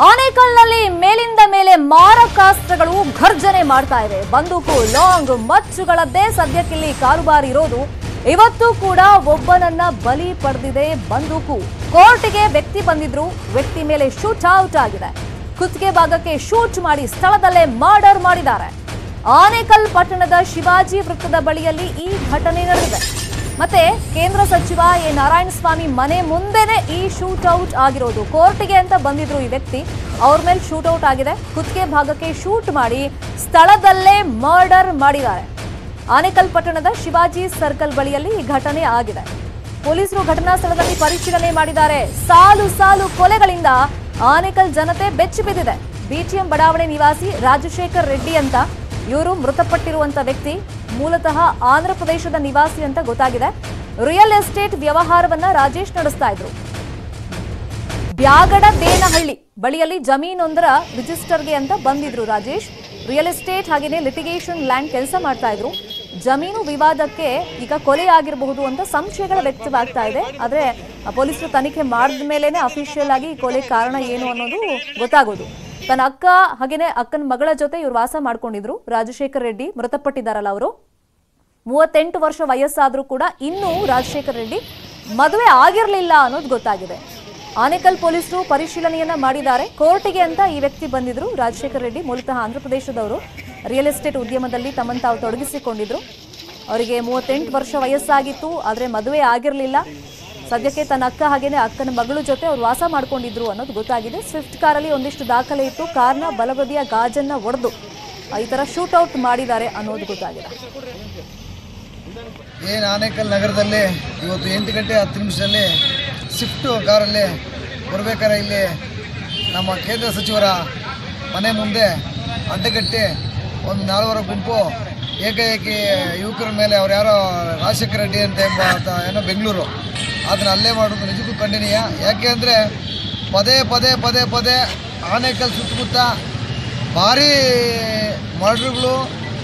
ಆನೇಕಲ್ನಲ್ಲಿ ಮೇಲಿಂದ ಮೇಲೆ ಮಾರಕಾಸ್ತ್ರಗಳು ಘರ್ಜನೆ ಮಾಡ್ತಾ ಇವೆ ಬಂದೂಕು ಲಾಂಗ್ ಮಚ್ಚುಗಳದ್ದೇ ಸದ್ಯಕ್ಕಿಲ್ಲಿ ಕಾರುಬಾರ್ ಇರೋದು ಇವತ್ತು ಕೂಡ ಒಬ್ಬನನ್ನ ಬಲಿ ಪಡೆದಿದೆ ಬಂದೂಕು ಕೋರ್ಟ್ಗೆ ವ್ಯಕ್ತಿ ಬಂದಿದ್ರು ವ್ಯಕ್ತಿ ಮೇಲೆ ಶೂಟ್ ಔಟ್ ಆಗಿದೆ ಕುತ್ತಿಗೆ ಭಾಗಕ್ಕೆ ಶೂಟ್ ಮಾಡಿ ಸ್ಥಳದಲ್ಲೇ ಮರ್ಡರ್ ಮಾಡಿದ್ದಾರೆ ಆನೇಕಲ್ ಪಟ್ಟಣದ ಶಿವಾಜಿ ವೃತ್ತದ ಬಳಿಯಲ್ಲಿ ಈ ಘಟನೆ ನಡೆದಿದೆ ಮತ್ತೆ ಕೇಂದ್ರ ಸಚಿವ ಎ ನಾರಾಯಣಸ್ವಾಮಿ ಮನೆ ಮುಂದೆನೆ ಈ ಶೂಟ್ ಔಟ್ ಆಗಿರೋದು ಕೋರ್ಟ್ಗೆ ಅಂತ ಬಂದಿದ್ರು ಈ ವ್ಯಕ್ತಿ ಅವ್ರ ಮೇಲೆ ಶೂಟ್ ಔಟ್ ಆಗಿದೆ ಕುತ್ತಿಗೆ ಭಾಗಕ್ಕೆ ಶೂಟ್ ಮಾಡಿ ಸ್ಥಳದಲ್ಲೇ ಮರ್ಡರ್ ಮಾಡಿದ್ದಾರೆ ಆನೇಕಲ್ ಪಟ್ಟಣದ ಶಿವಾಜಿ ಸರ್ಕಲ್ ಬಳಿಯಲ್ಲಿ ಈ ಘಟನೆ ಆಗಿದೆ ಪೊಲೀಸರು ಘಟನಾ ಸ್ಥಳದಲ್ಲಿ ಪರಿಶೀಲನೆ ಮಾಡಿದ್ದಾರೆ ಸಾಲು ಸಾಲು ಕೊಲೆಗಳಿಂದ ಆನೇಕಲ್ ಜನತೆ ಬೆಚ್ಚಿ ಬಿದ್ದಿದೆ ಬಿಟಿಎಂ ಬಡಾವಣೆ ನಿವಾಸಿ ರಾಜಶೇಖರ್ ರೆಡ್ಡಿ ಅಂತ ಇವರು ಮೃತಪಟ್ಟಿರುವಂತ ವ್ಯಕ್ತಿ ಮೂಲತಃ ಆಂಧ್ರ ಪ್ರದೇಶದ ನಿವಾಸಿ ಅಂತ ಗೊತ್ತಾಗಿದೆ ರಿಯಲ್ ಎಸ್ಟೇಟ್ ವ್ಯವಹಾರವನ್ನ ರಾಜೇಶ್ ನಡೆಸ್ತಾ ಇದ್ರು ಬ್ಯಾಗಡ ದೇನಹಳ್ಳಿ ಬಳಿಯಲ್ಲಿ ಜಮೀನೊಂದರ ರಿಜಿಸ್ಟರ್ಗೆ ಅಂತ ಬಂದಿದ್ರು ರಾಜೇಶ್ ರಿಯಲ್ ಎಸ್ಟೇಟ್ ಹಾಗೇನೆ ಲಿಟಿಗೇಷನ್ ಲ್ಯಾಂಡ್ ಕೆಲಸ ಮಾಡ್ತಾ ಇದ್ರು ಜಮೀನು ವಿವಾದಕ್ಕೆ ಈಗ ಕೊಲೆ ಆಗಿರಬಹುದು ಅಂತ ಸಂಶಯಗಳು ವ್ಯಕ್ತವಾಗ್ತಾ ಇದೆ ಆದ್ರೆ ಆ ಪೊಲೀಸರು ತನಿಖೆ ಮಾಡಿದ ಮೇಲೇನೆ ಅಫಿಷಿಯಲ್ ಆಗಿ ಈ ಕೊಲೆ ಕಾರಣ ಏನು ಅನ್ನೋದು ಗೊತ್ತಾಗೋದು ತನ್ನ ಅಕ್ಕ ಹಾಗೇನೆ ಅಕ್ಕನ ಮಗಳ ಜೊತೆ ಇವ್ರು ವಾಸ ಮಾಡ್ಕೊಂಡಿದ್ರು ರಾಜಶೇಖರ್ ರೆಡ್ಡಿ ಮೃತಪಟ್ಟಿದ್ದಾರಲ್ಲ ಅವರು ಮೂವತ್ತೆಂಟು ವರ್ಷ ವಯಸ್ಸಾದ್ರೂ ಕೂಡ ಇನ್ನೂ ರಾಜಶೇಖರ್ ರೆಡ್ಡಿ ಮದುವೆ ಆಗಿರಲಿಲ್ಲ ಅನ್ನೋದು ಗೊತ್ತಾಗಿದೆ ಆನೇಕಲ್ ಪೊಲೀಸರು ಪರಿಶೀಲನೆಯನ್ನ ಮಾಡಿದ್ದಾರೆ ಕೋರ್ಟಿಗೆ ಅಂತ ಈ ವ್ಯಕ್ತಿ ಬಂದಿದ್ರು ರಾಜಶೇಖರ್ ರೆಡ್ಡಿ ಮೂಲತಃ ಆಂಧ್ರ ಪ್ರದೇಶದವರು ರಿಯಲ್ ಎಸ್ಟೇಟ್ ಉದ್ಯಮದಲ್ಲಿ ತಮ್ಮನ್ನು ತಾವು ತೊಡಗಿಸಿಕೊಂಡಿದ್ರು ಅವರಿಗೆ ಮೂವತ್ತೆಂಟು ವರ್ಷ ವಯಸ್ಸಾಗಿತ್ತು ಆದರೆ ಮದುವೆ ಆಗಿರಲಿಲ್ಲ ಸದ್ಯಕ್ಕೆ ತನ್ನ ಅಕ್ಕ ಹಾಗೇನೆ ಅಕ್ಕನ ಮಗಳ ಜೊತೆ ಅವ್ರು ವಾಸ ಮಾಡ್ಕೊಂಡಿದ್ರು ಅನ್ನೋದು ಗೊತ್ತಾಗಿದೆ ಸ್ವಿಫ್ಟ್ ಕಾರಲ್ಲಿ ಒಂದಿಷ್ಟು ದಾಖಲೆ ಇತ್ತು ಕಾರ್ನ ಬಲಬದಿಯ ಗಾಜನ್ನ ಒಡೆದು ಈ ತರ ಶೂಟ್ ಔಟ್ ಮಾಡಿದ್ದಾರೆ ಅನ್ನೋದು ಗೊತ್ತಾಗಿದೆ ಏನು ಆನೇಕಲ್ ನಗರದಲ್ಲಿ ಇವತ್ತು ಎಂಟು ಗಂಟೆ ಹತ್ತು ನಿಮಿಷದಲ್ಲಿ ಸ್ವಿಫ್ಟು ಕಾರಲ್ಲಿ ಬರಬೇಕಾದ್ರೆ ಇಲ್ಲಿ ನಮ್ಮ ಕೇಂದ್ರ ಸಚಿವರ ಮನೆ ಮುಂದೆ ಅಡ್ಡಗಟ್ಟಿ ಒಂದು ನಾಲ್ವರ ಗುಂಪು ಏಕಾಏಕಿ ಯುವಕರ ಮೇಲೆ ಅವ್ರು ಯಾರೋ ರಾಜಶೇಖರ ರೆಡ್ಡಿ ಅಂತ ಎಂಬ ಆತ ಏನೋ ಬೆಂಗಳೂರು ಅದನ್ನ ಅಲ್ಲೇ ಮಾಡೋದು ನಿಜಕ್ಕೂ ಖಂಡನೀಯ ಯಾಕೆ ಅಂದರೆ ಪದೇ ಪದೇ ಪದೇ ಪದೇ ಆನೇಕಲ್ ಸುತ್ತಮುತ್ತ ಭಾರೀ ಮರ್ಡ್ರುಗಳು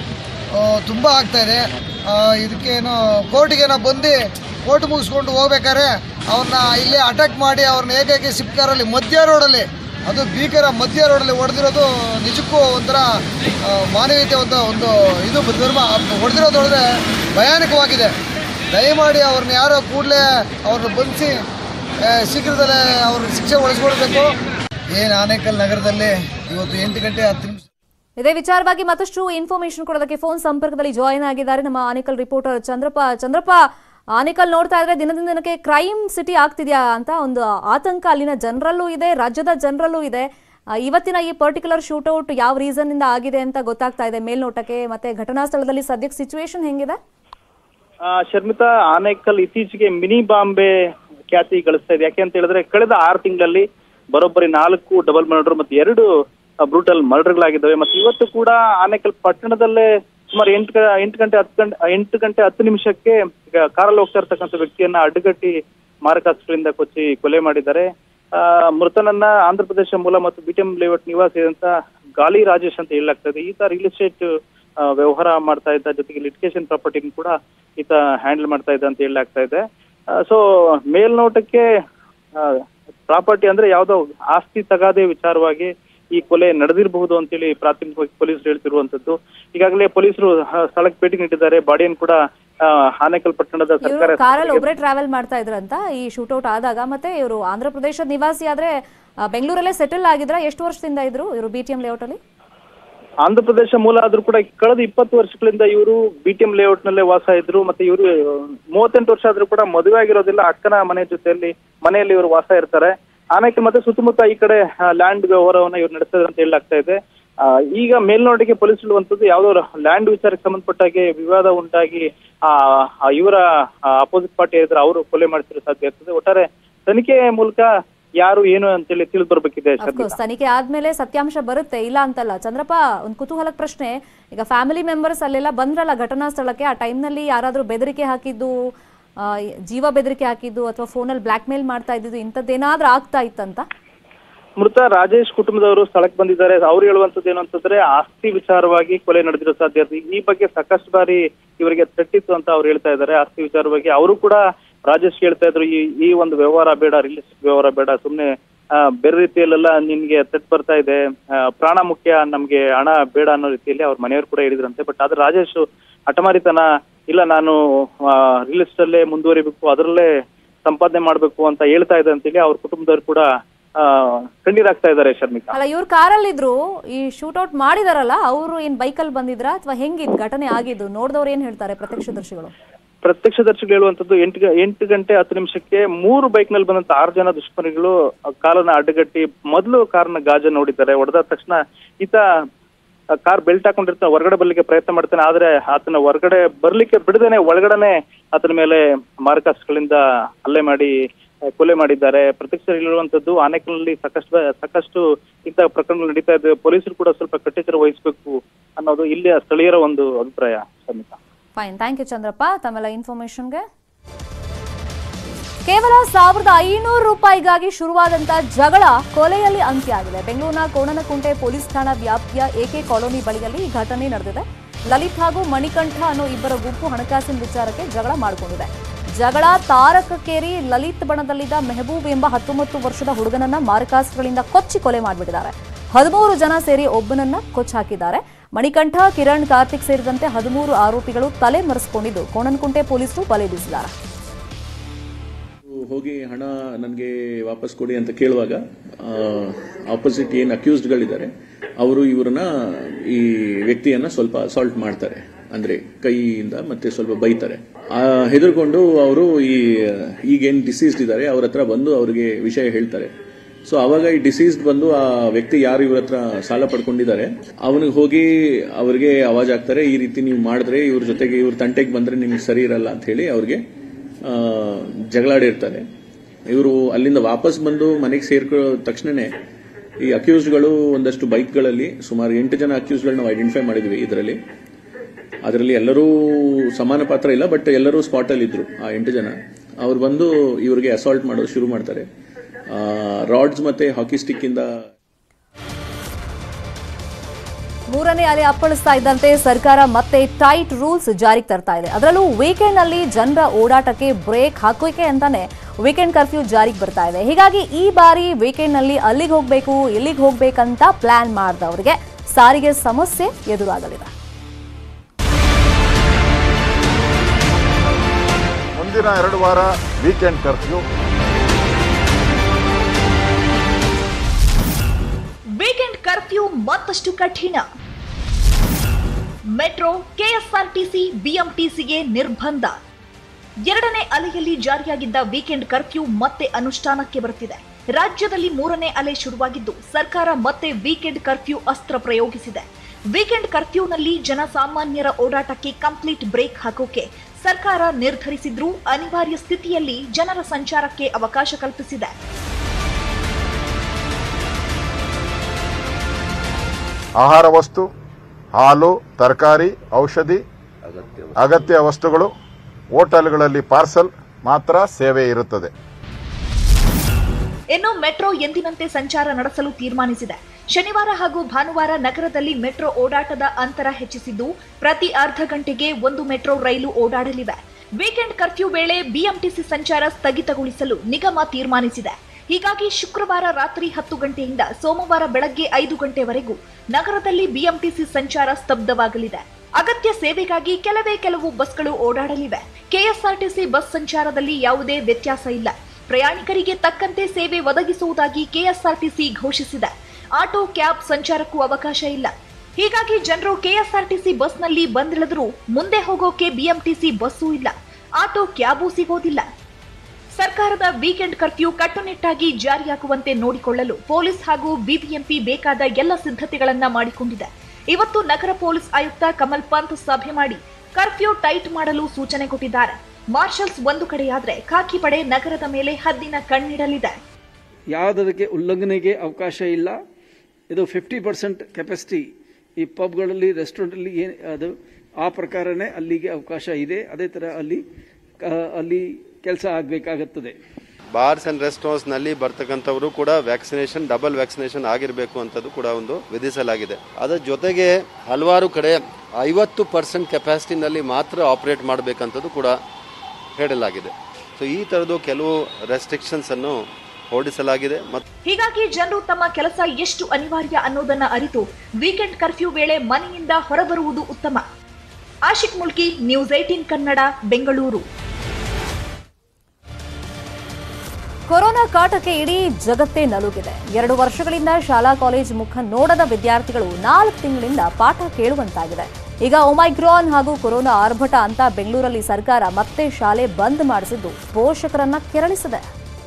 ತುಂಬ ಆಗ್ತಾ ಇದೆ ಆ, ಇದಕ್ಕೇನು ಕೋರ್ಟಿಗೇನೋ ಬಂದು ಕೋರ್ಟ್ ಮುಗಿಸ್ಕೊಂಡು ಹೋಗ್ಬೇಕಾದ್ರೆ ಅವ್ರನ್ನ ಇಲ್ಲೇ ಅಟ್ಯಾಕ್ ಮಾಡಿ ಅವ್ರನ್ನ ಏಕೈಕ ಸಿಪ್ ಕಾರಲ್ಲಿ ಮಧ್ಯ ರೋಡಲ್ಲಿ ಅದು ಭೀಕರ ಮಧ್ಯ ರೋಡಲ್ಲಿ ಹೊಡೆದಿರೋದು ನಿಜಕ್ಕೂ ಒಂಥರ ಆ, ಮಾನವೀಯತೆ ಒಂದು ಒಂದು ಇದು ಧರ್ಮ ಹೊಡೆದಿರೋದು ಹೊಡೆದ್ರೆ ಭಯಾನಕವಾಗಿದೆ ದಯಮಾಡಿ ಅವ್ರನ್ನ ಯಾರೋ ಕೂಡಲೇ ಅವ್ರನ್ನ ಬಂಧಿಸಿ ಆ, ಶೀಘ್ರದಲ್ಲೇ ಅವ್ರಿಗೆ ಶಿಕ್ಷೆ ಒಳಸ್ಕೊಡ್ಬೇಕು ಏನು ಆನೇಕಲ್ ನಗರದಲ್ಲಿ ಇವತ್ತು ಎಂಟು ಗಂಟೆ ಹತ್ತು ನಿಮಿಷ ಇದೇ ವಿಚಾರವಾಗಿ ಮತ್ತಷ್ಟು ಇನ್ಫಾರ್ಮೇಶನ್ ಕೊಡೋದಕ್ಕೆ ಫೋನ್ ಸಂಪರ್ಕದಲ್ಲಿ ಜಾಯಿನ್ ಆಗಿದ್ದಾರೆ ನಮ್ಮ ಆನೇಕಲ್ ರಿಪೋರ್ಟರ್ ಚಂದ್ರಪ್ಪ ಚಂದ್ರಪ್ಪ ಆನೇಕಲ್ ನೋಡ್ತಾ ಇದ್ರೆ ದಿನದಿಂದ ದಿನಕ್ಕೆ ಕ್ರೈಮ್ ಸಿಟಿ ಆಗ್ತಿದ್ಯಾ ಅಂತ ಒಂದು ಆತಂಕ ಅಲ್ಲಿನ ಜನರಲ್ಲೂ ಇದೆ ರಾಜ್ಯದ ಜನರಲ್ಲೂ ಇದೆ ಆ, ಇವತ್ತಿನ ಈ ಪರ್ಟಿಕ್ಯುಲರ್ ಶೂಟೌಟ್ ಯಾವ ರೀಸನ್ ಇಂದ ಆಗಿದೆ ಅಂತ ಗೊತ್ತಾಗ್ತಾ ಇದೆ ಮೇಲ್ನೋಟಕ್ಕೆ ಮತ್ತೆ ಘಟನಾ ಸ್ಥಳದಲ್ಲಿ ಸದ್ಯಕ್ಕೆ ಸಿಚುವೇಶನ್ ಹೆಂಗಿದೆ ಆ, ಶರ್ಮಿತಾ ಆನೇಕಲ್ ಇತ್ತೀಚೆಗೆ ಮಿನಿ ಬಾಂಬೆ ಖ್ಯಾತಿ ಗಳಿಸ್ತಾ ಇದೆ ಯಾಕೆ ಅಂತ ಹೇಳಿದ್ರೆ ಕಳೆದ ಆರು ತಿಂಗಳಲ್ಲಿ ಬರೋಬ್ಬರಿ ನಾಲ್ಕು ಡಬಲ್ ಮರ್ಡರ್ ಮತ್ತೆ ಎರಡು ಬ್ರೂಟಲ್ ಮರ್ಡರ್ಗಳಾಗಿದ್ದಾವೆ ಮತ್ತೆ ಇವತ್ತು ಕೂಡ ಆನೇಕಲ್ ಪಟ್ಟಣದಲ್ಲೇ ಸುಮಾರು ಎಂಟು ಗ- ಎಂಟು ಗಂಟೆ ಹತ್ತು ಗಂಟೆ ಎಂಟು ಗಂಟೆ ಹತ್ತು ನಿಮಿಷಕ್ಕೆ ಈಗ ಕಾರಲ್ಲಿ ಹೋಗ್ತಾ ಇರ್ತಕ್ಕಂಥ ವ್ಯಕ್ತಿಯನ್ನ ಅಡ್ಡಗಟ್ಟಿ ಮಾರಕಾಸ್ತ್ರದಿಂದ ಕೊಚ್ಚಿ ಕೊಲೆ ಮಾಡಿದ್ದಾರೆ ಆ, ಮೃತನನ್ನ ಆಂಧ್ರ ಪ್ರದೇಶ ಮೂಲ ಮತ್ತು ಬಿಟಿಎಂ ಲೇಔಟ್ ನಿವಾಸಿಯಾದಂತ ಗಾಲಿ ರಾಜೇಶ್ ಅಂತ ಹೇಳಲಾಗ್ತಾ ಇದೆ ಈತ ರಿಯಲ್ ಎಸ್ಟೇಟ್ ಆ, ವ್ಯವಹಾರ ಮಾಡ್ತಾ ಇದ್ದ ಜೊತೆಗೆ ಲಿಟಿಗೇಷನ್ ಪ್ರಾಪರ್ಟಿನ ಕೂಡ ಈತ ಹ್ಯಾಂಡಲ್ ಮಾಡ್ತಾ ಇದ್ದ ಅಂತ ಹೇಳಲಾಗ್ತಾ ಇದೆ ಸೊ ಮೇಲ್ನೋಟಕ್ಕೆ ಪ್ರಾಪರ್ಟಿ ಅಂದ್ರೆ ಯಾವ್ದೋ ಆಸ್ತಿ ತಗಾದೆ ವಿಚಾರವಾಗಿ ಈ ಕೊಲೆ ನಡೆದಿರಬಹುದು ಅಂತೇಳಿ ಪ್ರಾಥಮಿಕವಾಗಿ ಪೊಲೀಸರು ಹೇಳ್ತಿರುವಂತದ್ದು ಈಗಾಗಲೇ ಪೊಲೀಸರು ಆ, ಸ್ಥಳಕ್ಕೆ ಭೇಟಿ ನೀಡಿದ್ದಾರೆ ಬಾಡಿಯನ್ನು ಕೂಡ ಆ, ಆನೇಕಲ್ ಪಟ್ಟಣದ ಇವರು ಸರ್ಕಾರ ಕಾರಲ್ಲಿ ಒಬ್ಬರೇ ಟ್ರಾವೆಲ್ ಮಾಡ್ತಾ ಇದ್ರಂತ ಈ ಶೂಟೌಟ್ ಆದಾಗ ಮತ್ತೆ ಇವರು ಆಂಧ್ರ ಪ್ರದೇಶದ ನಿವಾಸಿ ಆದ್ರೆ ಆ, ಬೆಂಗಳೂರಲ್ಲೇ ಸೆಟಲ್ ಆಗಿದ್ರ ಎಷ್ಟು ವರ್ಷದಿಂದ ಇದ್ರು ಇವರು ಬಿ ಟಿ ಎಂ ಲೇಔಟ್ ಅಲ್ಲಿ ಆಂಧ್ರ ಪ್ರದೇಶ ಮೂಲ ಆದ್ರೂ ಕೂಡ ಕಳೆದ ಇಪ್ಪತ್ತು ವರ್ಷಗಳಿಂದ ಇವರು ಬಿಟಿಎಂ ಲೇಔಟ್ ನಲ್ಲೇ ವಾಸ ಇದ್ರು ಮತ್ತೆ ಇವರು ಮೂವತ್ತೆಂಟು ವರ್ಷ ಆದ್ರೂ ಕೂಡ ಮದುವೆ ಆಗಿರೋದಿಲ್ಲ ಅಕ್ಕನ ಮನೆ ಜೊತೆಯಲ್ಲಿ ಮನೆಯಲ್ಲಿ ಇವರು ವಾಸ ಇರ್ತಾರೆ ಆಮೇಲೆ ಮತ್ತೆ ಸುತ್ತಮುತ್ತ ಈ ಕಡೆ ಲ್ಯಾಂಡ್ ವ್ಯವಹಾರವನ್ನ ಇವ್ರು ನಡೆಸ್ತಾರೆ ಅಂತ ಹೇಳಲಾಗ್ತಾ ಇದೆ ಆ, ಈಗ ಮೇಲ್ನೋಟಕ್ಕೆ ಪೊಲೀಸ್ ಹೇಳುವಂತದ್ದು ಯಾವ್ದೋ ಲ್ಯಾಂಡ್ ವಿಚಾರಕ್ಕೆ ಸಂಬಂಧಪಟ್ಟಾಗೆ ವಿವಾದ ಉಂಟಾಗಿ ಆ ಆ ಇವರ ಅಪೋಸಿಟ್ ಪಾರ್ಟಿ ಇದ್ರೆ ಅವರು ಕೊಲೆ ಮಾಡ್ತಿರೋ ಸಾಧ್ಯ ಇರ್ತದೆ ಒಟ್ಟಾರೆ ತನಿಖೆ ಮೂಲಕ ಯಾರು ಏನು ಅಂತೇಳಿ ತಿಳಿದು ಬರ್ಬೇಕಿದೆ ಶರ್ಮಿತಾ ಅಫ್ಕೋರ್ಸ್ ತನಿಖೆ ಆದ್ಮೇಲೆ ಸತ್ಯಾಂಶ ಬರುತ್ತೆ ಇಲ್ಲ ಅಂತಲ್ಲ ಚಂದ್ರಪ್ಪ ಒಂದು ಕುತೂಹಲಕ ಪ್ರಶ್ನೆ ಈಗ ಫ್ಯಾಮಿಲಿ ಮೆಂಬರ್ಸ್ ಅಲ್ಲೆಲ್ಲ ಬಂದ್ರಲ್ಲ ಘಟನಾ ಸ್ಥಳಕ್ಕೆ ಆ ಟೈಮ್ನಲ್ಲಿ ಯಾರಾದ್ರೂ ಬೆದರಿಕೆ ಹಾಕಿದ್ದು ಆ, ಜೀವ ಬೆದರಿಕೆ ಹಾಕಿದ್ದು ಅಥವಾ ಫೋನಲ್ಲಿ ಬ್ಲಾಕ್ ಮೇಲ್ ಮಾಡ್ತಾ ಇದ್ದಿದ್ದು ಇಂಥದ್ದೇನಾದ್ರೂ ಆಗ್ತಾ ಇತ್ತಂತ ಮೃತ ರಾಜೇಶ್ ಕುಟುಂಬದವರು ಸ್ಥಳಕ್ಕೆ ಬಂದಿದ್ದಾರೆ ಅವ್ರು ಹೇಳುವಂತದ್ದು ಏನು ಅಂತಂದ್ರೆ ಆಸ್ತಿ ವಿಚಾರವಾಗಿ ಕೊಲೆ ನಡೆದಿರೋ ಸಾಧ್ಯತೆ ಈ ಬಗ್ಗೆ ಸಾಕಷ್ಟು ಬಾರಿ ಇವರಿಗೆ ತಟ್ಟಿತ್ತು ಅಂತ ಅವ್ರು ಹೇಳ್ತಾ ಇದ್ದಾರೆ ಆಸ್ತಿ ವಿಚಾರವಾಗಿ ಅವರು ಕೂಡ ರಾಜೇಶ್ ಹೇಳ್ತಾ ಇದ್ರು ಈ ಈ ಒಂದು ವ್ಯವಹಾರ ಬೇಡ ರಿಯಲ್ ಎಸ್ಟೇಟ್ ವ್ಯವಹಾರ ಬೇಡ ಸುಮ್ನೆ ಆ, ಬೇರೆ ರೀತಿಯಲ್ಲೆಲ್ಲ ನಿನ್ಗೆ ತೆಟ್ ಬರ್ತಾ ಇದೆ ಆ, ಪ್ರಾಣ ಮುಖ್ಯ ನಮ್ಗೆ ಹಣ ಬೇಡ ಅನ್ನೋ ರೀತಿಯಲ್ಲಿ ಅವ್ರ ಮನೆಯವರು ಕೂಡ ಹೇಳಿದ್ರಂತೆ ಬಟ್ ಆದ್ರೆ ರಾಜೇಶ್ ಹಠಮಾರಿತನ ಇಲ್ಲ ನಾನು ರಿಯಲ್ ಎಸ್ಟೇಟ್ ಅಲ್ಲೇ ಮುಂದುವರಿಬೇಕು ಅದರಲ್ಲೇ ಸಂಪಾದನೆ ಮಾಡ್ಬೇಕು ಅಂತ ಹೇಳ್ತಾ ಇದೆ ಅಂತೇಳಿ ಅವ್ರ ಕುಟುಂಬದವ್ರು ಕೂಡ ಆ, ಕಣ್ಣೀರಾಗ್ತಾ ಇದ್ದಾರೆ ಶರ್ಮಿಕಾ ಅಲ್ಲ ಇವ್ರು ಕಾರಲ್ಲಿದ್ರು ಈ ಶೂಟೌಟ್ ಮಾಡಿದಾರಲ್ಲ ಅವರು ಏನ್ ಬೈಕಲ್ಲಿ ಬಂದಿದ್ರಾ ಅಥವಾ ಹೆಂಗಿದ್ ಘಟನೆ ಆಗಿದ್ದು ನೋಡಿದವ್ರು ಏನ್ ಹೇಳ್ತಾರೆ ಪ್ರತ್ಯಕ್ಷದರ್ಶಿಗಳು ಪ್ರತ್ಯಕ್ಷದರ್ಶಿಗಳು ಹೇಳುವಂತದ್ದು ಎಂಟು ಗ- ಎಂಟು ಗಂಟೆ ಹತ್ತು ನಿಮಿಷಕ್ಕೆ ಮೂರು ಬೈಕ್ ನಲ್ಲಿ ಬಂದಂತ ಆರು ಜನ ದುಷ್ಕರ್ಮಿಗಳು ಆ ಕಾರನ್ನ ಅಡ್ಡಗಟ್ಟಿ ಮೊದಲು ಕಾರ್ನ ಗಾಜ ನೋಡಿದ್ದಾರೆ ಹೊಡೆದ ತಕ್ಷಣ ಈತ ಆ ಕಾರ್ ಬೆಲ್ಟ್ ಹಾಕೊಂಡಿರ್ತಾನೆ ಹೊರಗಡೆ ಬರ್ಲಿಕ್ಕೆ ಪ್ರಯತ್ನ ಮಾಡ್ತಾನೆ ಆದ್ರೆ ಆತನ ಹೊರಗಡೆ ಬರ್ಲಿಕ್ಕೆ ಬಿಡದೇನೆ ಒಳಗಡೆನೆ ಆತನ ಮೇಲೆ ಮಾರಕಾಸ್ತ್ರಗಳಿಂದ ಹಲ್ಲೆ ಮಾಡಿ ಆ, ಕೊಲೆ ಮಾಡಿದ್ದಾರೆ ಪ್ರತ್ಯಕ್ಷ ಹೇಳುವಂತದ್ದು ಆನೇಕಲ್ನಲ್ಲಿ ಸಾಕಷ್ಟು ಸಾಕಷ್ಟು ಇಂತಹ ಪ್ರಕರಣಗಳು ನಡೀತಾ ಇದೆ ಪೊಲೀಸರು ಕೂಡ ಸ್ವಲ್ಪ ಕಟ್ಟೆಚ್ಚರ ವಹಿಸಬೇಕು ಅನ್ನೋದು ಇಲ್ಲಿಯ ಸ್ಥಳೀಯರ ಒಂದು ಅಭಿಪ್ರಾಯ Shamita fine thank you Chandrappa ತಮ್ಮೆಲ್ಲ ಇನ್ಫಾರ್ಮೇಶನ್ಗೆ ಕೇವಲ ಸಾವಿರದ ಐನೂರು ರೂಪಾಯಿಗಾಗಿ ಶುರುವಾದಂತ ಜಗಳ ಕೊಲೆಯಲ್ಲಿ ಅಂತ್ಯ ಆಗಿದೆ ಬೆಂಗಳೂರಿನ ಕೋಣನಕುಂಟೆ ಪೊಲೀಸ್ ಠಾಣಾ ವ್ಯಾಪ್ತಿಯ ಎಕೆ ಕಾಲೋನಿ ಬಳಿಯಲ್ಲಿ ಈ ಘಟನೆ ನಡೆದಿದೆ ಲಲಿತ್ ಹಾಗೂ ಮಣಿಕಂಠ ಅನ್ನೋ ಇಬ್ಬರ ಗುಂಪು ಹಣಕಾಸಿನ ವಿಚಾರಕ್ಕೆ ಜಗಳ ಮಾಡಿಕೊಂಡಿದೆ ಜಗಳ ತಾರಕಕ್ಕೇರಿ ಲಲಿತ್ ಬಣದಲ್ಲಿದ್ದ ಮೆಹಬೂಬ್ ಎಂಬ ಹತ್ತೊಂಬತ್ತು ವರ್ಷದ ಹುಡುಗನನ್ನ ಮಾರಕಾಸ್ತ್ರಗಳಿಂದ ಕೊಚ್ಚಿ ಕೊಲೆ ಮಾಡಿಬಿಟ್ಟಿದ್ದಾರೆ ಹದಿಮೂರು ಜನ ಸೇರಿ ಒಬ್ಬನನ್ನ ಕೊಚ್ಚ ಹಾಕಿದ್ದಾರೆ ಮಣಿಕಂಠ ಕಿರಣ್ ಕಾರ್ತಿಕ್ ಸೇರಿದಂತೆ ಹದಿಮೂರು ಆರೋಪಿಗಳು ತಲೆ ಮರೆಸಿಕೊಂಡಿದ್ದು ಕೋಣನಕುಂಟೆ ಪೊಲೀಸರು ಬಲೆ ಬೀಸಿದ್ದಾರೆ ಹೋಗಿ ಹಣ ನನಗೆ ವಾಪಸ್ ಕೊಡಿ ಅಂತ ಕೇಳುವಾಗ ಆಪೋಸಿಟ್ ಏನು ಅಕ್ಯೂಸ್ಡ್ಗಳಿದ್ದಾರೆ ಅವರು ಇವರನ್ನ ಈ ವ್ಯಕ್ತಿಯನ್ನ ಸ್ವಲ್ಪ ಅಸಾಲ್ಟ್ ಮಾಡ್ತಾರೆ ಅಂದ್ರೆ ಕೈಯಿಂದ ಮತ್ತೆ ಸ್ವಲ್ಪ ಬೈತಾರೆ ಆ, ಹೆದರ್ಕೊಂಡು ಅವರು ಈ ಈಗೇನು ಡಿಸೀಸ್ಡ್ ಇದ್ದಾರೆ ಅವ್ರ ಹತ್ರ ಬಂದು ಅವ್ರಿಗೆ ವಿಷಯ ಹೇಳ್ತಾರೆ ಸೊ ಅವಾಗ ಈ ಡಿಸೀಸ್ಡ್ ಬಂದು ಆ ವ್ಯಕ್ತಿ ಯಾರು ಇವ್ರ ಹತ್ರ ಸಾಲ ಪಡ್ಕೊಂಡಿದ್ದಾರೆ ಅವನಿಗೆ ಹೋಗಿ ಅವ್ರಿಗೆ ಅವಾಜ್ ಆಗ್ತಾರೆ ಈ ರೀತಿ ನೀವು ಮಾಡಿದ್ರೆ ಇವ್ರ ಜೊತೆಗೆ ಇವ್ರ ತಂಟೆಗೆ ಬಂದ್ರೆ ನಿಮ್ಗೆ ಸರಿ ಇರಲ್ಲ ಅಂತ ಹೇಳಿ ಅವ್ರಿಗೆ ಆ, ಜಗಳಾಡಿರ್ತಾರೆ ಇವರು ಅಲ್ಲಿಂದ ವಾಪಸ್ ಬಂದು ಮನೆಗೆ ಸೇರ್ಕೋ ತಕ್ಷಣನೇ ಈ ಅಕ್ಯೂಸ್ಡ್ಗಳು ಒಂದಷ್ಟು ಬೈಕ್ಗಳಲ್ಲಿ ಸುಮಾರು ಎಂಟು ಜನ ಅಕ್ಯೂಸ್ಗಳನ್ನ ನಾವು ಐಡೆಂಟಿಫೈ ಮಾಡಿದ್ವಿ ಇದರಲ್ಲಿ ಅದರಲ್ಲಿ ಎಲ್ಲರೂ ಸಮಾನ ಪಾತ್ರ ಇಲ್ಲ ಬಟ್ ಎಲ್ಲರೂ ಸ್ಪಾಟ್ ಅಲ್ಲಿ ಇದ್ರು ಆ ಎಂಟು ಜನ ಅವ್ರು ಬಂದು ಇವ್ರಿಗೆ ಅಸಾಲ್ಟ್ ಮಾಡೋದು ಶುರು ಮಾಡ್ತಾರೆ ರಾಡ್ಸ್ ಮತ್ತೆ ಹಾಕಿ ಸ್ಟಿಕ್ ಇಂದ ಮೂರನೇ ಅಲೆ ಅಪ್ಪಳಿಸ್ತಾ ಇದ್ದಂತೆ ಸರ್ಕಾರ ಮತ್ತೆ ಟೈಟ್ ರೂಲ್ಸ್ ಜಾರಿಗೆ ತರ್ತಾ ಇದೆ ಅದರಲ್ಲೂ ವೀಕೆಂಡ್ ನಲ್ಲಿ ಜನರ ಓಡಾಟಕ್ಕೆ ಬ್ರೇಕ್ ಹಾಕೋಕೆ ಅಂತಾನೆ ವೀಕೆಂಡ್ ಕರ್ಫ್ಯೂ ಜಾರಿಗೆ ಬರ್ತಾ ಇದೆ ಹೀಗಾಗಿ ಈ ಬಾರಿ ವೀಕೆಂಡ್ ನಲ್ಲಿ ಅಲ್ಲಿಗೆ ಹೋಗ್ಬೇಕು ಇಲ್ಲಿಗೆ ಹೋಗ್ಬೇಕಂತ ಪ್ಲಾನ್ ಮಾಡಿದವರಿಗೆ ಸಾರಿಗೆ ಸಮಸ್ಯೆ ಎದುರಾಗಲಿದೆ ಮುಂದಿನ ಎರಡು ವಾರ ವೀಕೆಂಡ್ ಕರ್ಫ್ಯೂ ವೀಕೆಂಡ್ ಕರ್ಫ್ಯೂ ಮತ್ತಷ್ಟು ಕಠಿಣ ಮೆಟ್ರೋ ಕೆಎಸ್ಆರ್ಟಿಸಿ ಬಿಎಂಟಿಸಿಗೆ ನಿರ್ಬಂಧ ಎರಡನೇ ಅಲೆಯಲ್ಲಿ ಜಾರಿಯಾಗಿದ್ದ ವೀಕೆಂಡ್ ಕರ್ಫ್ಯೂ ಮತ್ತೆ ಅನುಷ್ಠಾನಕ್ಕೆ ಬರುತ್ತಿದೆ ರಾಜ್ಯದಲ್ಲಿ ಮೂರನೇ ಅಲೆ ಶುರುವಾಗಿದ್ದು ಸರ್ಕಾರ ಮತ್ತೆ ವೀಕೆಂಡ್ ಕರ್ಫ್ಯೂ ಅಸ್ತ್ರ ಪ್ರಯೋಗಿಸಿದೆ ವೀಕೆಂಡ್ ಕರ್ಫ್ಯೂನಲ್ಲಿ ಜನಸಾಮಾನ್ಯರ ಓಡಾಟಕ್ಕೆ ಕಂಪ್ಲೀಟ್ ಬ್ರೇಕ್ ಹಾಕೋಕೆ ಸರ್ಕಾರ ನಿರ್ಧರಿಸಿದ್ರೂ ಅನಿವಾರ್ಯ ಸ್ಥಿತಿಯಲ್ಲಿ ಜನರ ಸಂಚಾರಕ್ಕೆ ಅವಕಾಶ ಕಲ್ಪಿಸಿದೆ ಆಹಾರ ವಸ್ತು ಹಾಲು ತರಕಾರಿ ಔಷಧಿ ಅಗತ್ಯ ವಸ್ತುಗಳು ಹೋಟೆಲ್ಗಳಲ್ಲಿ ಪಾರ್ಸಲ್ ಮಾತ್ರ ಸೇವೆ ಇರುತ್ತದೆ ಇನ್ನು ಮೆಟ್ರೋ ಎಂದಿನಂತೆ ಸಂಚಾರ ನಡೆಸಲು ತೀರ್ಮಾನಿಸಿದೆ ಶನಿವಾರ ಹಾಗೂ ಭಾನುವಾರ ನಗರದಲ್ಲಿ ಮೆಟ್ರೋ ಓಡಾಟದ ಅಂತರ ಹೆಚ್ಚಿಸಿದ್ದು ಪ್ರತಿ ಅರ್ಧ ಗಂಟೆಗೆ ಒಂದು ಮೆಟ್ರೋ ರೈಲು ಓಡಾಡಲಿವೆ ವೀಕೆಂಡ್ ಕರ್ಫ್ಯೂ ವೇಳೆ ಬಿಎಂಟಿಸಿ ಸಂಚಾರ ಸ್ಥಗಿತಗೊಳಿಸಲು ನಿಗಮ ತೀರ್ಮಾನಿಸಿದೆ ಹೀಗಾಗಿ ಶುಕ್ರವಾರ ರಾತ್ರಿ ಹತ್ತು ಗಂಟೆಯಿಂದ ಸೋಮವಾರ ಬೆಳಗ್ಗೆ ಐದು ಗಂಟೆವರೆಗೂ ನಗರದಲ್ಲಿ ಬಿಎಂಟಿಸಿ ಸಂಚಾರ ಸ್ತಬ್ಧವಾಗಲಿದೆ ಅಗತ್ಯ ಸೇವೆಗಾಗಿ ಕೆಲವೇ ಕೆಲವು ಬಸ್ಗಳು ಓಡಾಡಲಿವೆ ಕೆಎಸ್ಆರ್ಟಿಸಿ ಬಸ್ ಸಂಚಾರದಲ್ಲಿ ಯಾವುದೇ ವ್ಯತ್ಯಾಸ ಇಲ್ಲ ಪ್ರಯಾಣಿಕರಿಗೆ ತಕ್ಕಂತೆ ಸೇವೆ ಒದಗಿಸುವುದಾಗಿ ಕೆಎಸ್ಆರ್ಟಿಸಿ ಘೋಷಿಸಿದೆ ಆಟೋ ಕ್ಯಾಬ್ ಸಂಚಾರಕ್ಕೂ ಅವಕಾಶ ಇಲ್ಲ ಹೀಗಾಗಿ ಜನರು ಕೆಎಸ್ಆರ್ಟಿಸಿ ಬಸ್ನಲ್ಲಿ ಬಂದಿಳಿದರೂ ಮುಂದೆ ಹೋಗೋಕೆ ಬಿಎಂಟಿಸಿ ಬಸ್ಸೂ ಇಲ್ಲ ಆಟೋ ಕ್ಯಾಬೂ ಸಿಗೋದಿಲ್ಲ ಸರ್ಕಾರದ ವೀಕೆಂಡ್ ಕರ್ಫ್ಯೂ ಕಟ್ಟುನಿಟ್ಟಾಗಿ ಜಾರಿಯಾಗುವಂತೆ ನೋಡಿಕೊಳ್ಳಲು ಪೊಲೀಸ್ ಹಾಗೂ ಬಿಬಿಎಂಪಿ ಬೇಕಾದ ಎಲ್ಲ ಸಿದ್ಧತೆಗಳನ್ನ ಮಾಡಿಕೊಂಡಿದೆ ಇವತ್ತು ನಗರ ಪೊಲೀಸ್ ಆಯುಕ್ತ ಕಮಲ್ ಪಂತ್ ಸಭೆ ಮಾಡಿ ಕರ್ಫ್ಯೂ ಟೈಟ್ ಮಾಡಲು ಸೂಚನೆ ಕೊಟ್ಟಿದ್ದಾರೆ ಮಾರ್ಷಲ್ಸ್ ಒಂದು ಕಡೆಯಾದ್ರೆ ಖಾಕಿ ಪಡೆ ನಗರದ ಮೇಲೆ ಹದ್ದಿನ ಕಣ್ಣಿಡಲಿದೆ ಯಾವುದಕ್ಕೆ ಉಲ್ಲಂಘನೆಗೆ ಅವಕಾಶ ಇಲ್ಲ ಇದು ಫಿಫ್ಟಿ ಪರ್ಸೆಂಟ್ ಕೆಪಾಸಿಟಿ ಈ ಪಬ್ಗಳಲ್ಲಿ ರೆಸ್ಟೋರೆಂಟಲ್ಲಿ ಏನು ಅದು ಆ ಪ್ರಕಾರನೇ ಅಲ್ಲಿಗೆ ಅವಕಾಶ ಇದೆ ಅದೇ ಥರ ಅಲ್ಲಿ ಕ- ಅಲ್ಲಿ ಕೆಲಸ ಆಗಬೇಕಾಗುತ್ತದೆ ಬಾರ್ಸ್ ಅಂಡ್ ರೆಸ್ಟೋರೆಂಟ್ಸ್ ನಲ್ಲಿ ಬರ್ತಕ್ಕಂಥವರು ಕೂಡ ವ್ಯಾಕ್ಸಿನೇಷನ್ ಡಬಲ್ ವ್ಯಾಕ್ಸಿನೇಷನ್ ಆಗಿರಬೇಕು ಅಂತದ್ದು ಕೂಡ ಒಂದು ವಿಧಿಸಲಾಗಿದೆ ಅದರ ಜೊತೆಗೆ ಹಲವಾರು ಕಡೆ ಐವತ್ತು ಪರ್ಸೆಂಟ್ ಕೆಪಾಸಿಟಿನಲ್ಲಿ ಮಾತ್ರ ಆಪರೇಟ್ ಮಾಡಬೇಕಂತದ್ದು ಕೂಡ ಹೇಳಲಾಗಿದೆ ಸೊ ಈ ಥರದ್ದು ಕೆಲವು ರೆಸ್ಟ್ರಿಕ್ಷನ್ಸ್ ಅನ್ನು ಹೊರಡಿಸಲಾಗಿದೆ ಮತ್ತು ಹೀಗಾಗಿ ಜನರು ತಮ್ಮ ಕೆಲಸ ಎಷ್ಟು ಅನಿವಾರ್ಯ ಅನ್ನೋದನ್ನ ಅರಿತು ವೀಕೆಂಡ್ ಕರ್ಫ್ಯೂ ವೇಳೆ ಮನೆಯಿಂದ ಹೊರಬರುವುದು ಉತ್ತಮ Ashik Mulki news eighteen Kannada Bengaluru corona ಕಾಟಕ್ಕೆ ಇಡೀ ಜಗತ್ತೇ ನಲುಗಿದೆ ಎರಡು ವರ್ಷಗಳಿಂದ ಶಾಲಾ ಕಾಲೇಜು ಮುಖ ನೋಡದ ವಿದ್ಯಾರ್ಥಿಗಳು ನಾಲ್ಕು ತಿಂಗಳಿಂದ ಪಾಠ ಕೇಳುವಂತಾಗಿದೆ ಈಗ ಒಮೈಕ್ರಾನ್ ಹಾಗೂ ಕೊರೋನಾ ಆರ್ಭಟ ಅಂತ ಬೆಂಗಳೂರಲ್ಲಿ ಸರ್ಕಾರ ಮತ್ತೆ ಶಾಲೆ ಬಂದ್ ಮಾಡಿಸಿದ್ದು ಪೋಷಕರನ್ನ ಕೆರಳಿಸಿದೆ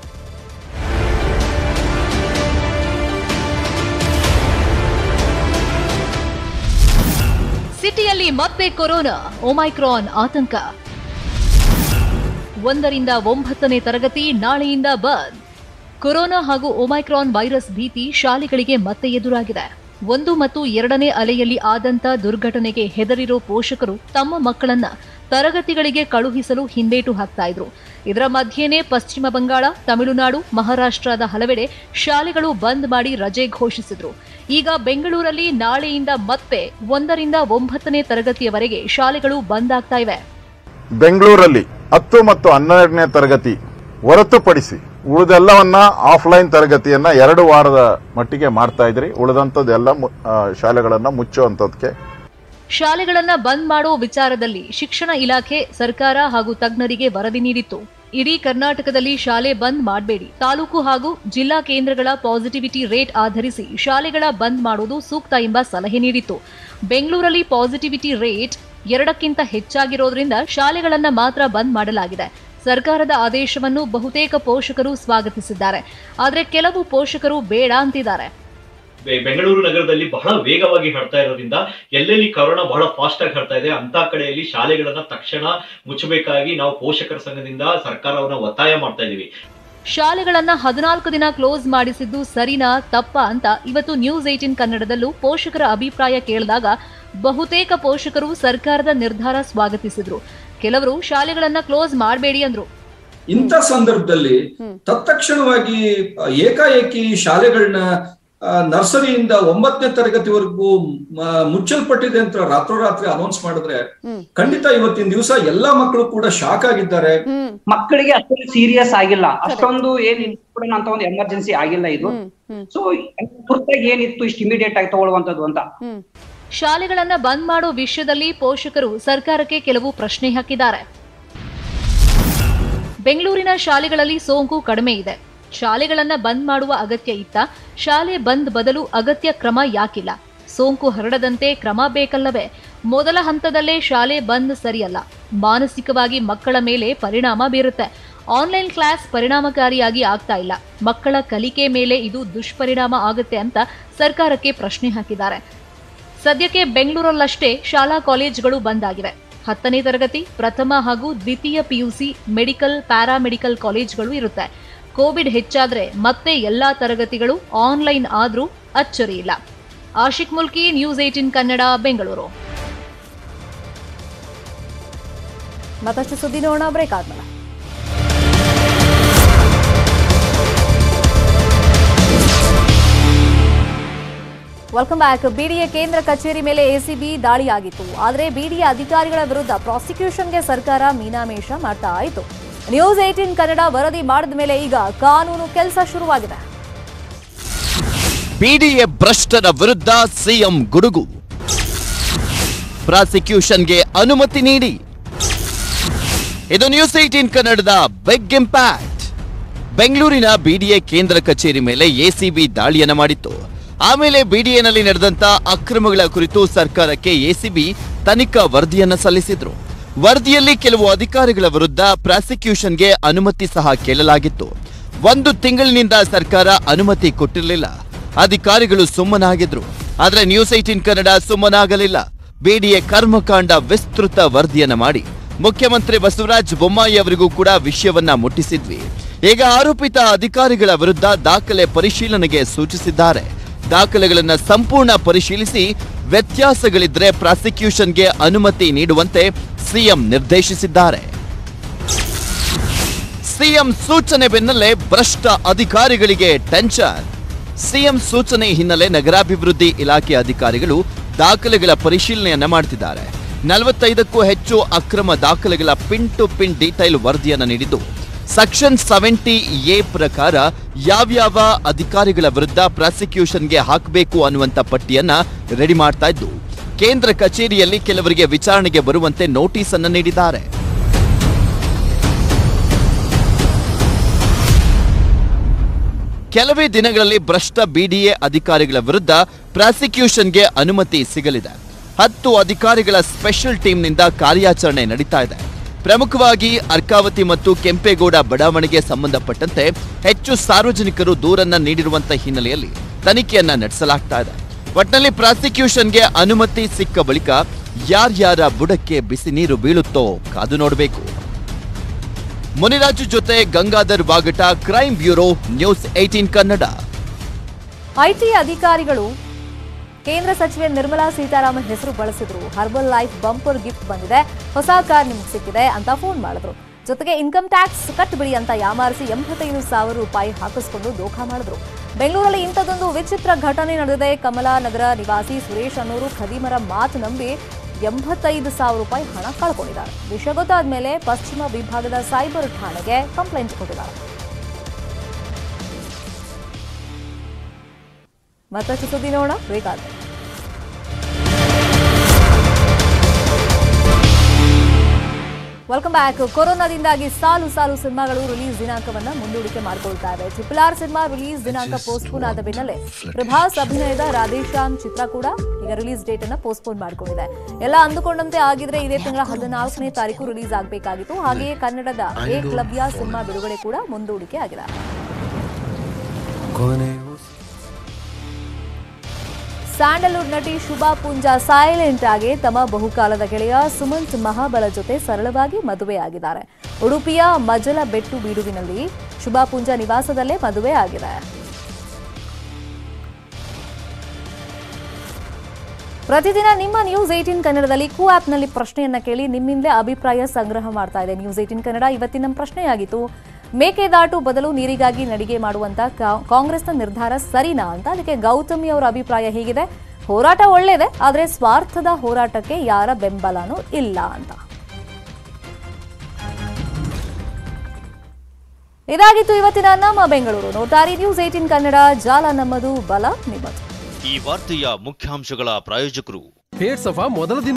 ಸಿಟಿಯಲ್ಲಿ ಮತ್ತೆ ಕೊರೋನಾ ಒಮೈಕ್ರಾನ್ ಆತಂಕ ಒಂದರಿಂದ ಒಂಬತ್ತನೇ ತರಗತಿ ನಾಳೆಯಿಂದ ಬಂದ್ ಕೊರೋನಾ ಹಾಗೂ ಒಮೈಕ್ರಾನ್ ವೈರಸ್ ಭೀತಿ ಶಾಲೆಗಳಿಗೆ ಮತ್ತೆ ಎದುರಾಗಿದೆ ಒಂದು ಮತ್ತು ಎರಡನೇ ಅಲೆಯಲ್ಲಿ ಆದಂತ ದುರ್ಘಟನೆಗೆ ಹೆದರಿರೋ ಪೋಷಕರು ತಮ್ಮ ಮಕ್ಕಳನ್ನ ತರಗತಿಗಳಿಗೆ ಕಳುಹಿಸಲು ಹಿಂದೇಟು ಹಾಕ್ತಾ ಇದ್ರು ಇದರ ಮಧ್ಯೆನೇ ಪಶ್ಚಿಮ ಬಂಗಾಳ ತಮಿಳುನಾಡು ಮಹಾರಾಷ್ಟ್ರದ ಹಲವೆಡೆ ಶಾಲೆಗಳು ಬಂದ್ ಮಾಡಿ ರಜೆ ಘೋಷಿಸಿದ್ರು ಈಗ ಬೆಂಗಳೂರಲ್ಲಿ ನಾಳೆಯಿಂದ ಮತ್ತೆ ಒಂದರಿಂದ ಒಂಬತ್ತನೇ ತರಗತಿಯವರೆಗೆ ಶಾಲೆಗಳು ಬಂದ್ ಆಗ್ತಾ ಇವೆ ಬೆಂಗಳೂರಲ್ಲಿ ಹತ್ತು ಮತ್ತು ಹನ್ನೆರಡನೇ ತರಗತಿ ಹೊರತುಪಡಿಸಿ ಉಳಿದೆಲ್ಲವನ್ನ ಆಫ್ಲೈನ್ ತರಗತಿಯನ್ನ ಎರಡು ವಾರದ ಮಟ್ಟಿಗೆ ಮಾಡ್ತಾ ಇದ್ರಿ ಉಳಿದಂಥದ್ದೆಲ್ಲ ಮು- ಆ, ಶಾಲೆಗಳನ್ನ ಮುಚ್ಚುವಂಥದ್ದಕ್ಕೆ ಶಾಲೆಗಳನ್ನ ಬಂದ್ ಮಾಡೋ ವಿಚಾರದಲ್ಲಿ ಶಿಕ್ಷಣ ಇಲಾಖೆ ಸರ್ಕಾರ ಹಾಗೂ ತಜ್ಞರಿಗೆ ವರದಿ ನೀಡಿತ್ತು ಇಡೀ ಕರ್ನಾಟಕದಲ್ಲಿ ಶಾಲೆ ಬಂದ್ ಮಾಡಬೇಡಿ ತಾಲೂಕು ಹಾಗೂ ಜಿಲ್ಲಾ ಕೇಂದ್ರಗಳ ಪಾಸಿಟಿವಿಟಿ ರೇಟ್ ಆಧರಿಸಿ ಶಾಲೆಗಳ ಬಂದ್ ಮಾಡೋದು ಸೂಕ್ತ ಎಂಬ ಸಲಹೆ ನೀಡಿತ್ತು ಬೆಂಗಳೂರಲ್ಲಿ ಪಾಸಿಟಿವಿಟಿ ರೇಟ್ ಎರಡಕ್ಕಿಂತ ಹೆಚ್ಚಾಗಿರೋದ್ರಿಂದ ಶಾಲೆಗಳನ್ನ ಮಾತ್ರ ಬಂದ್ ಮಾಡಲಾಗಿದೆ ಸರ್ಕಾರದ ಆದೇಶವನ್ನು ಬಹುತೇಕ ಪೋಷಕರು ಸ್ವಾಗತಿಸಿದ್ದಾರೆ ಆದರೆ ಕೆಲವು ಪೋಷಕರು ಬೇಡ ಅಂತಿದ್ದಾರೆ ಬೆ- ಬೆಂಗಳೂರು ನಗರದಲ್ಲಿ ಬಹಳ ವೇಗವಾಗಿ ಹರಡ್ತಾ ಇರೋದ್ರಿಂದ ಎಲ್ಲೆಲ್ಲಿ ಕೊರೋನಾ ಬಹಳ ಫಾಸ್ಟ್ ಆಗಿ ಹರಡ್ತಾ ಇದೆ ಅಂತ ಕಡೆಯಲ್ಲಿ ಶಾಲೆಗಳನ್ನ ತಕ್ಷಣ ಮುಚ್ಚಬೇಕಾಗಿ ನಾವು ಪೋಷಕರ ಸಂಘದಿಂದ ಸರ್ಕಾರವನ್ನ ಒತ್ತಾಯ ಮಾಡ್ತಾ ಇದೀವಿ ಶಾಲೆಗಳನ್ನ ಹದಿನಾಲ್ಕು ದಿನ ಕ್ಲೋಸ್ ಮಾಡಿಸಿದ್ದು ಸರಿನಾ ತಪ್ಪಾ ಅಂತ ಇವತ್ತು ನ್ಯೂಸ್ ಏಟಿನ್ ಕನ್ನಡದಲ್ಲೂ ಪೋಷಕರ ಅಭಿಪ್ರಾಯ ಕೇಳಿದಾಗ ಬಹುತೇಕ ಪೋಷಕರು ಸರ್ಕಾರದ ನಿರ್ಧಾರ ಸ್ವಾಗತಿಸಿದ್ರು ಕೆಲವರು ಶಾಲೆಗಳನ್ನ ಕ್ಲೋಸ್ ಮಾಡಬೇಡಿ ಅಂದ್ರು ಇಂಥ ಸಂದರ್ಭದಲ್ಲಿ ತತ್ಕ್ಷಣವಾಗಿ ಆ, ಏಕಾಏಕಿ ಶಾಲೆಗಳನ್ನ ಆ, ನರ್ಸರಿಯಿಂದ ಒಂಬತ್ತನೇ ತರಗತಿವರೆಗೂ ಮ- ಮುಚ್ಚಲ್ಪಟ್ಟಿದೆ ಅಂತ ರಾತ್ರೋರಾತ್ರಿ ಅನೌನ್ಸ್ ಮಾಡಿದ್ರೆ ಖಂಡಿತ ಇವತ್ತಿನ ದಿವಸ ಎಲ್ಲಾ ಮಕ್ಕಳು ಕೂಡ ಶಾಕ್ ಆಗಿದ್ದಾರೆ ಮಕ್ಕಳಿಗೆ ಅಷ್ಟೊಂದು ಸೀರಿಯಸ್ ಆಗಿಲ್ಲ ಅಷ್ಟೊಂದು ಏನ್ ಕೂಡ ಅಂತ ಒಂದು ಎಮರ್ಜೆನ್ಸಿ ಆಗಿಲ್ಲ ಇದು ಸೊ ತುರ್ತಾಗಿ ಏನಿತ್ತು ಇಷ್ಟು ಇಮಿಡಿಯೇಟ್ ಆಗಿ ತಗೊಳ್ಳುವಂತದ್ದು ಅಂತ ಶಾಲೆಗಳನ್ನ ಬಂದ್ ಮಾಡೋ ವಿಷಯದಲ್ಲಿ ಪೋಷಕರು ಸರ್ಕಾರಕ್ಕೆ ಕೆಲವು ಪ್ರಶ್ನೆ ಹಾಕಿದ್ದಾರೆ ಬೆಂಗಳೂರಿನ ಶಾಲೆಗಳಲ್ಲಿ ಸೋಂಕು ಕಡಿಮೆ ಇದೆ ಶಾಲೆಗಳನ್ನ ಬಂದ್ ಮಾಡುವ ಅಗತ್ಯ ಇತ್ತ ಶಾಲೆ ಬಂದ್ ಬದಲು ಅಗತ್ಯ ಕ್ರಮ ಯಾಕಿಲ್ಲ ಸೋಂಕು ಹರಡದಂತೆ ಕ್ರಮ ಬೇಕಲ್ಲವೇ ಮೊದಲ ಹಂತದಲ್ಲೇ ಶಾಲೆ ಬಂದ್ ಸರಿಯಲ್ಲ ಮಾನಸಿಕವಾಗಿ ಮಕ್ಕಳ ಮೇಲೆ ಪರಿಣಾಮ ಬೀರುತ್ತೆ ಆನ್ಲೈನ್ ಕ್ಲಾಸ್ ಪರಿಣಾಮಕಾರಿಯಾಗಿ ಆಗ್ತಾ ಇಲ್ಲ ಮಕ್ಕಳ ಕಲಿಕೆ ಮೇಲೆ ಇದು ದುಷ್ಪರಿಣಾಮ ಆಗುತ್ತೆ ಅಂತ ಸರ್ಕಾರಕ್ಕೆ ಪ್ರಶ್ನೆ ಹಾಕಿದ್ದಾರೆ ಸದ್ಯಕ್ಕೆ ಬೆಂಗಳೂರಲ್ಲಷ್ಟೇ ಶಾಲಾ ಕಾಲೇಜುಗಳು ಬಂದ್ ಆಗಿವೆ ಹತ್ತನೇ ತರಗತಿ ಪ್ರಥಮ ಹಾಗೂ ದ್ವಿತೀಯ ಪಿಯುಸಿ ಮೆಡಿಕಲ್ ಪ್ಯಾರಾಮೆಡಿಕಲ್ ಕಾಲೇಜುಗಳು ಇರುತ್ತೆ ಕೋವಿಡ್ ಹೆಚ್ಚಾದ್ರೆ ಮತ್ತೆ ಎಲ್ಲಾ ತರಗತಿಗಳು ಆನ್ಲೈನ್ ಆದ್ರೂ ಅಚ್ಚರಿ ಇಲ್ಲ ಆಶಿಕ್ ಮುಲ್ಕಿ ನ್ಯೂಸ್ ಏಟಿನ್ ಕನ್ನಡ ಬೆಂಗಳೂರು ಮತ್ತಷ್ಟು ಸುದ್ದಿ ನೋಡೋಣ ಬ್ರೇಕ್ ಆದ್ಮೇಲೆ ವೆಲ್ಕಮ್ ಬ್ಯಾಕ್ ಬಿಡಿಎ ಕೇಂದ್ರ ಕಚೇರಿ ಮೇಲೆ ಎಸಿಬಿ ದಾಳಿಯಾಗಿತ್ತು ಆದರೆ ಬಿಡಿಎ ಅಧಿಕಾರಿಗಳ ವಿರುದ್ಧ ಪ್ರಾಸಿಕ್ಯೂಷನ್ಗೆ ಸರ್ಕಾರ ಮೀನಾಮೇಷ ಮಾಡ್ತಾ ಆಯಿತು ನ್ಯೂಸ್ ಏಟೀನ್ ಕನ್ನಡ ವರದಿ ಮಾಡಿದ ಮೇಲೆ ಈಗ ಕಾನೂನು ಕೆಲಸ ಶುರುವಾಗಿದೆ ಬಿಡಿಎ ಭ್ರಷ್ಟರ ವಿರುದ್ಧ ಸಿಎಂ ಗುಡುಗು ಪ್ರಾಸಿಕ್ಯೂಷನ್ಗೆ ಅನುಮತಿ ನೀಡಿ ಇದು ನ್ಯೂಸ್ ಏಟೀನ್ ಕನ್ನಡದ ಬಿಗ್ ಇಂಪ್ಯಾಕ್ಟ್ ಬೆಂಗಳೂರಿನ ಬಿಡಿಎ ಕೇಂದ್ರ ಕಚೇರಿ ಮೇಲೆ ಎಸಿಬಿ ದಾಳಿಯನ್ನ ಮಾಡಿತ್ತು ಆಮೇಲೆ ಬಿಡಿಎನಲ್ಲಿ ನಡೆದಂತ ಅಕ್ರಮಗಳ ಕುರಿತು ಸರ್ಕಾರಕ್ಕೆ ಎಸಿಬಿ ತನಿಖಾ ವರದಿಯನ್ನ ಸಲ್ಲಿಸಿದ್ರು ವರದಿಯಲ್ಲಿ ಕೆಲವು ಅಧಿಕಾರಿಗಳ ವಿರುದ್ಧ ಪ್ರಾಸಿಕ್ಯೂಷನ್ಗೆ ಅನುಮತಿ ಸಹ ಕೇಳಲಾಗಿತ್ತು ಒಂದು ತಿಂಗಳಿನಿಂದ ಸರ್ಕಾರ ಅನುಮತಿ ಕೊಟ್ಟಿರಲಿಲ್ಲ ಅಧಿಕಾರಿಗಳು ಸುಮ್ಮನಾಗಿದ್ರು ಆದ್ರೆ ನ್ಯೂಸ್ ಏಟೀನ್ ಕನ್ನಡ ಸುಮ್ಮನಾಗಲಿಲ್ಲ ಬಿಡಿಎ ಕರ್ಮಕಾಂಡ ವಿಸ್ತೃತ ವರದಿಯನ್ನ ಮಾಡಿ ಮುಖ್ಯಮಂತ್ರಿ ಬಸವರಾಜ ಬೊಮ್ಮಾಯಿ ಅವರಿಗೂ ಕೂಡ ವಿಷಯವನ್ನ ಮುಟ್ಟಿಸಿದ್ವಿ ಈಗ ಆರೋಪಿತ ಅಧಿಕಾರಿಗಳ ವಿರುದ್ಧ ದಾಖಲೆ ಪರಿಶೀಲನೆಗೆ ಸೂಚಿಸಿದ್ದಾರೆ ದಾಖಲೆಗಳನ್ನ ಸಂಪೂರ್ಣ ಪರಿಶೀಲಿಸಿ ವ್ಯತ್ಯಾಸಗಳಿದ್ರೆ ಪ್ರಾಸಿಕ್ಯೂಷನ್ಗೆ ಅನುಮತಿ ನೀಡುವಂತೆ ಸಿಎಂ ನಿರ್ದೇಶಿಸಿದ್ದಾರೆ ಸಿಎಂ ಸೂಚನೆ ಬೆನ್ನಲ್ಲೇ ಭ್ರಷ್ಟ ಅಧಿಕಾರಿಗಳಿಗೆ ಟೆನ್ಷನ್ ಸಿಎಂ ಸೂಚನೆ ಹಿನ್ನೆಲೆ ನಗರಾಭಿವೃದ್ಧಿ ಇಲಾಖೆ ಅಧಿಕಾರಿಗಳು ದಾಖಲೆಗಳ ಪರಿಶೀಲನೆಯನ್ನ ಮಾಡ್ತಿದ್ದಾರೆ ನಲವತ್ತೈದಕ್ಕೂ ಹೆಚ್ಚು ಅಕ್ರಮ ದಾಖಲೆಗಳ ಪಿನ್ ಟು ಪಿನ್ ಡೀಟೈಲ್ ವರದಿಯನ್ನ ನೀಡಿದ್ದು ಸೆಕ್ಷನ್ ಸೆವೆಂಟಿ ಎ ಪ್ರಕಾರ ಯಾವ್ಯಾವ ಅಧಿಕಾರಿಗಳ ವಿರುದ್ಧ ಪ್ರಾಸಿಕ್ಯೂಷನ್ಗೆ ಹಾಕಬೇಕು ಅನ್ನುವಂತ ಪಟ್ಟಿಯನ್ನ ರೆಡಿ ಮಾಡ್ತಾ ಇದ್ದು ಕೇಂದ್ರ ಕಚೇರಿಯಲ್ಲಿ ಕೆಲವರಿಗೆ ವಿಚಾರಣೆಗೆ ಬರುವಂತೆ ನೋಟಿಸ್ ಅನ್ನು ನೀಡಿದ್ದಾರೆ ಕೆಲವೇ ದಿನಗಳಲ್ಲಿ ಭ್ರಷ್ಟ ಬಿಡಿಎ ಅಧಿಕಾರಿಗಳ ವಿರುದ್ಧ ಪ್ರಾಸಿಕ್ಯೂಷನ್ಗೆ ಅನುಮತಿ ಸಿಗಲಿದೆ ಹತ್ತು ಅಧಿಕಾರಿಗಳ ಸ್ಪೆಷಲ್ ಟೀಮ್ನಿಂದ ಕಾರ್ಯಾಚರಣೆ ನಡೀತಾ ಇದೆ ಪ್ರಮುಖವಾಗಿ ಅರ್ಕಾವತಿ ಮತ್ತು ಕೆಂಪೇಗೌಡ ಬಡಾವಣೆಗೆ ಸಂಬಂಧಪಟ್ಟಂತೆ ಹೆಚ್ಚು ಸಾರ್ವಜನಿಕರು ದೂರನ್ನ ನೀಡಿರುವಂತ ಹಿನ್ನೆಲೆಯಲ್ಲಿ ತನಿಖೆಯನ್ನ ನಡೆಸಲಾಗ್ತಾ ಇದೆ ಒಟ್ನಲ್ಲಿ ಪ್ರಾಸಿಕ್ಯೂಷನ್ಗೆ ಅನುಮತಿ ಸಿಕ್ಕ ಬಳಿಕ ಯಾರ್ಯಾರ ಬುಡಕ್ಕೆ ಬಿಸಿ ನೀರು ಬೀಳುತ್ತೋ ಕಾದು ನೋಡಬೇಕು ಮುನಿರಾಜು ಜೊತೆ ಗಂಗಾಧರ್ ವಾಗಟ crime bureau news eighteen Kannada IT ಅಧಿಕಾರಿಗಳು ಕೇಂದ್ರ ಸಚಿವೆ ನಿರ್ಮಲಾ ಸೀತಾರಾಮನ್ ಹೆಸರು ಬಳಸಿದ್ರು ಹರ್ಬಲ್ ಲೈಫ್ ಬಂಪರ್ ಗಿಫ್ಟ್ ಬಂದಿದೆ ಹೊಸ ಕಾರ್ ನಿಮ್ಗೆ ಸಿಕ್ಕಿದೆ ಅಂತ ಫೋನ್ ಮಾಡಿದ್ರು ಜೊತೆಗೆ ಇನ್ಕಮ್ ಟ್ಯಾಕ್ಸ್ ಕಟ್ಬಿಡಿ ಅಂತ ಯಾಮಾರಿಸಿ ಎಂಬತ್ತೈದು ಸಾವಿರ ರೂಪಾಯಿ ಹಾಕಿಸ್ಕೊಂಡು ದೋಖಾ ಮಾಡಿದ್ರು ಬೆಂಗಳೂರಲ್ಲಿ ಇಂಥದ್ದೊಂದು ವಿಚಿತ್ರ ಘಟನೆ ನಡೆದಿದೆ ಕಮಲಾನಗರ ನಿವಾಸಿ ಸುರೇಶ್ ಅನ್ನೋರು ಖದೀಮರ ಮಾತು ನಂಬಿ ಎಂಬತ್ತೈದು ಸಾವಿರ ರೂಪಾಯಿ ಹಣ ಕಳ್ಕೊಂಡಿದ್ದಾರೆ ವಿಷಯ ಗೊತ್ತಾದ ಮೇಲೆ ಪಶ್ಚಿಮ ವಿಭಾಗದ ಸೈಬರ್ ಠಾಣೆಗೆ ಕಂಪ್ಲೇಂಟ್ ಕೊಟ್ಟಿದ್ದಾರೆ ಮತ್ತಷ್ಟು ಸುದ್ದಿ ನೋಡೋಣ ಬೇಕಾದ್ರೆ ವೆಲ್ಕಮ್ ಬ್ಯಾಕ್ ಕೊರೋನಾದಿಂದಾಗಿ ಸಾಲು ಸಾಲು ಸಿನಿಮಾಗಳು ರಿಲೀಸ್ ದಿನಾಂಕವನ್ನ ಮುಂದೂಡಿಕೆ ಮಾಡಿಕೊಳ್ತಾ ಇವೆ ಟ್ರಿಪಲ್ ಆರ್ ಸಿನಿಮಾ ರಿಲೀಸ್ ದಿನಾಂಕ ಪೋಸ್ಟ್ಪೋನ್ ಆದ ಬೆನ್ನಲ್ಲೇ ಪ್ರಭಾಸ್ ಅಭಿನಯದ ರಾಧೇಶ್ಯಾಮ್ ಚಿತ್ರ ಕೂಡ ಈಗ ರಿಲೀಸ್ ಡೇಟ್ ಅನ್ನ ಪೋಸ್ಟ್ಪೋನ್ ಮಾಡಿಕೊಂಡಿದೆ ಎಲ್ಲ ಅಂದುಕೊಂಡಂತೆ ಆಗಿದ್ರೆ ಇದೇ ತಿಂಗಳ ಹದಿನಾಲ್ಕನೇ ತಾರೀಕು ರಿಲೀಸ್ ಆಗಬೇಕಾಗಿತ್ತು ಹಾಗೆಯೇ ಕನ್ನಡದ ಏಕಲವ್ಯ ಸಿನಿಮಾ ಬಿಡುಗಡೆ ಕೂಡ ಮುಂದೂಡಿಕೆ ಆಗಿದೆ ಸ್ಯಾಂಡಲ್ವುಡ್ ನಟಿ ಶುಭಾ ಪುಂಜಾ ಸೈಲೆಂಟ್ ಆಗಿ ತಮ್ಮ ಬಹುಕಾಲದ ಗೆಳೆಯ ಸುಮಂತ್ ಮಹಾಬಲ ಜೊತೆ ಸರಳವಾಗಿ ಮದುವೆಯಾಗಿದ್ದಾರೆ ಉಡುಪಿಯ ಮಜಲ ಬೆಟ್ಟು ಬೀಡುವಿನಲ್ಲಿ ಶುಭಾ ಪುಂಜಾ ನಿವಾಸದಲ್ಲೇ ಮದುವೆ ಆಗಿದೆ ಪ್ರತಿದಿನ ನಿಮ್ಮ ನ್ಯೂಸ್ ಏಟೀನ್ ಕನ್ನಡದಲ್ಲಿ ಕೂ ಆಪ್ನಲ್ಲಿ ಪ್ರಶ್ನೆಯನ್ನ ಕೇಳಿ ನಿಮ್ಮಿಂದಲೇ ಅಭಿಪ್ರಾಯ ಸಂಗ್ರಹ ಮಾಡ್ತಾ ಇದೆ ನ್ಯೂಸ್ ಏಟೀನ್ ಕನ್ನಡ ಇವತ್ತಿನ ನಮ್ಮ ಪ್ರಶ್ನೆಯಾಗಿತ್ತು ಮೇಕೆದಾಟು ಬದಲು ನೀರಿಗಾಗಿ ನಡಿಗೆ ಮಾಡುವಂತ ಕಾ- ಕಾಂಗ್ರೆಸ್ನ ನಿರ್ಧಾರ ಸರಿನಾ ಅಂತ ಅದಕ್ಕೆ ಗೌತಮಿ ಅವರ ಅಭಿಪ್ರಾಯ ಹೇಗಿದೆ ಹೋರಾಟ ಒಳ್ಳೇದೆ ಆದ್ರೆ ಸ್ವಾರ್ಥದ ಹೋರಾಟಕ್ಕೆ ಯಾರ ಬೆಂಬಲನೂ ಇಲ್ಲ ಅಂತ ಇದಾಗಿತ್ತು ಇವತ್ತಿನ ನಮ್ಮ ಬೆಂಗಳೂರು ನೋಟಾರಿ ನ್ಯೂಸ್ ಏಟೀನ್ ಕನ್ನಡ ಜಾಲ ನಮ್ಮದು ಬಲ ನಿಮ್ಮದು ಈ ವಾರ್ತೆಯ ಮುಖ್ಯಾಂಶಗಳ ಪ್ರಾಯೋಜಕರು ಹೇರ್ ಸಫಾ ಮೊದಲ ದಿನ